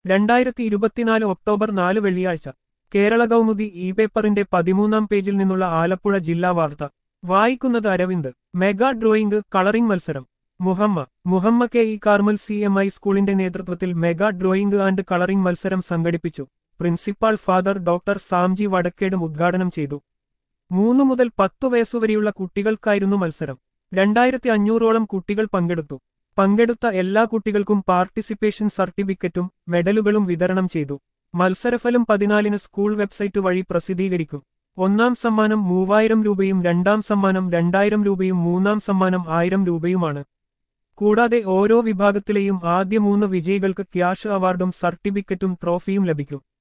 രണ്ടായിരത്തി ഇരുപത്തിനാല് ഒക്ടോബർ നാല് വെള്ളിയാഴ്ച കേരള കൗമുദി ഇ പേപ്പറിന്റെ പതിമൂന്നാം പേജിൽ നിന്നുള്ള ആലപ്പുഴ ജില്ലാ വാർത്ത വായിക്കുന്നത് അരവിന്ദ് മെഗാ ഡ്രോയിംഗ് കളറിംഗ് മത്സരം Muhamma Muhamma K E Carmel C M I സ്കൂളിന്റെ നേതൃത്വത്തിൽ മെഗാ ഡ്രോയിംഗ് ആൻഡ് കളറിംഗ് മത്സരം സംഘടിപ്പിച്ചു പ്രിൻസിപ്പാൾ ഫാദർ ഡോക്ടർ സാംജി വടക്കേടും ഉദ്ഘാടനം ചെയ്തു മൂന്നു മുതൽ പത്തു വയസ്സുവരെയുള്ള കുട്ടികൾക്കായിരുന്നു മത്സരം രണ്ടായിരത്തി അഞ്ഞൂറോളം കുട്ടികൾ പങ്കെടുത്തു പങ്കെടുത്ത എല്ലാ കുട്ടികൾക്കും പാർട്ടിസിപ്പേഷൻ സർട്ടിഫിക്കറ്റും മെഡലുകളും വിതരണം ചെയ്തു മത്സരഫലം പതിനാലിന് സ്കൂൾ വെബ്സൈറ്റ് വഴി പ്രസിദ്ധീകരിക്കും ഒന്നാം സമ്മാനം മൂവായിരം രൂപയും രണ്ടാം സമ്മാനം രണ്ടായിരം രൂപയും മൂന്നാം സമ്മാനം ആയിരം രൂപയുമാണ് കൂടാതെ ഓരോ വിഭാഗത്തിലെയും ആദ്യ മൂന്ന് വിജയികൾക്ക് ക്യാഷ് അവാർഡും സർട്ടിഫിക്കറ്റും ട്രോഫിയും ലഭിക്കും